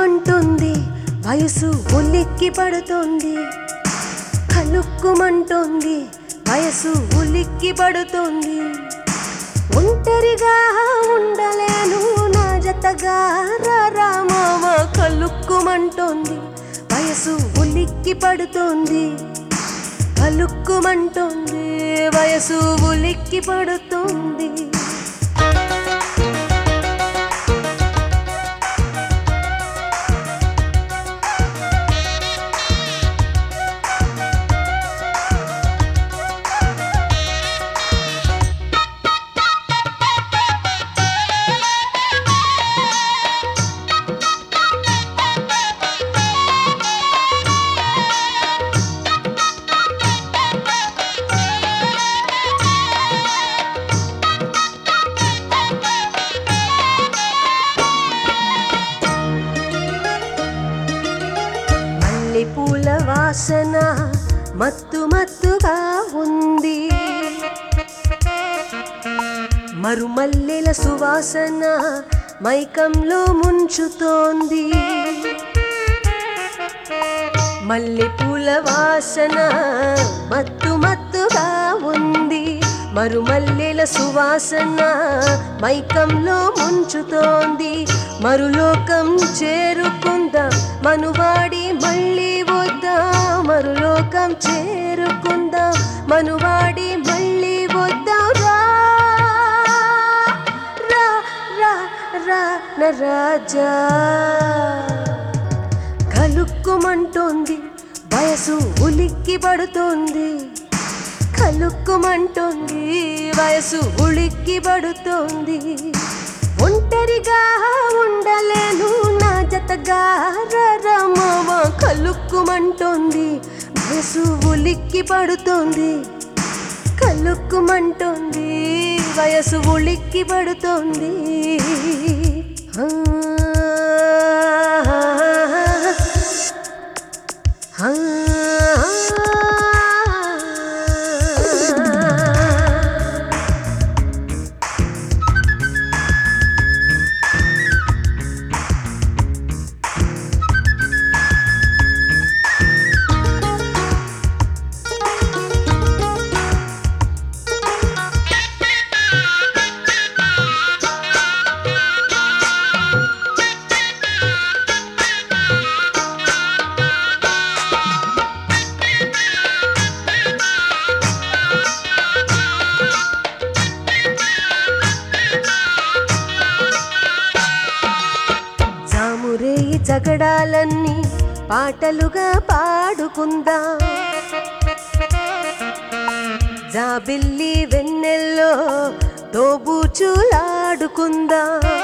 కలుక్కుమంటుంది వయసు ఉలిక్కి పడుతుంది కలుక్కుమంటుంది వయసు ఉలిక్కి పడుతుంది ఒంటరిగా ఉండలేను నా జతగా రారా మామ కలుక్కుమంటుంది వయసు ఉలిక్కి పడుతుంది కలుక్కుమంటుంది వయసు ఉలిక్కి పడుతుంది మల్లెపూల వాసన మత్తు మత్తుగా ఉంది మరుమల్లెల సువాసన మైకంలో ముంచుతోంది మల్లెపూల వాసన మత్తు మత్తుగా ఉంది మరుమల్లెల సువాసన మైకంలో ముంచుతోంది మరులోకం చేరుకుందా మనువాడి మళ్ళీ వద్దా మరులోకం చేరుకుందా మనువాడి మళ్ళీ వద్దా రా రా రా రా నా రాజా కలుక్కుమంటోంది వయసు ఉలిక్కి పడుతోంది కలుక్కుమంటోంది వయసు ఉలిక్కి పడుతోంది ఒంటరిగా ఉండలేను నా జతగా రమవ కలుక్కుమంటోంది వయసు ఉలిక్కి పడుతోంది కలుక్కుమంటోంది వయసు ఉలిక్కి పడుతోంది ఆ, ఆ, ఆ. జామురేయి జగడాలన్నీ పాటలుగా పాడుకుందా జాబిల్లి వెన్నెల్లో దోబూచులాడుకుందా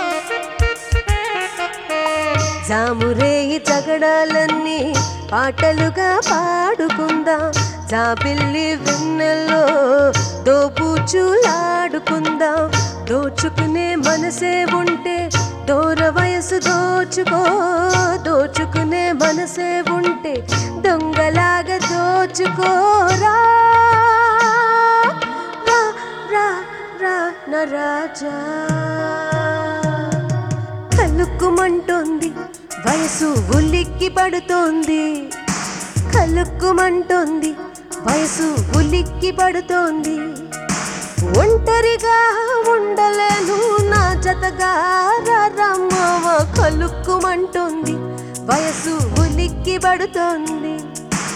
జామురేయి జగడాలన్నీ పాటలుగా పాడుకుందా జాబిల్లి వెన్నెల్లో దోబూచులాడుకుందా దోచుకునే మనసే ఉంటే దూర వయసు దోచుకో దోచుకునే మనసే ఉంటే దొంగలాగా దోచుకోరా రా రా రా నా రాజా కలుక్కుమంటోంది వయసు ఉలిక్కి పడుతోంది కలుక్కుమంటోంది వయసు ఉలిక్కి పడుతోంది ఒంటరిగా ఉండలేను నా జతగా రమ్మవ కలుక్కుమంటోంది వయసు ఉలిక్కి పడుతోంది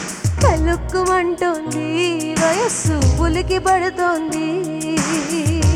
కలుక్కుమంటోంది వయస్సు ఉలికి పడుతోంది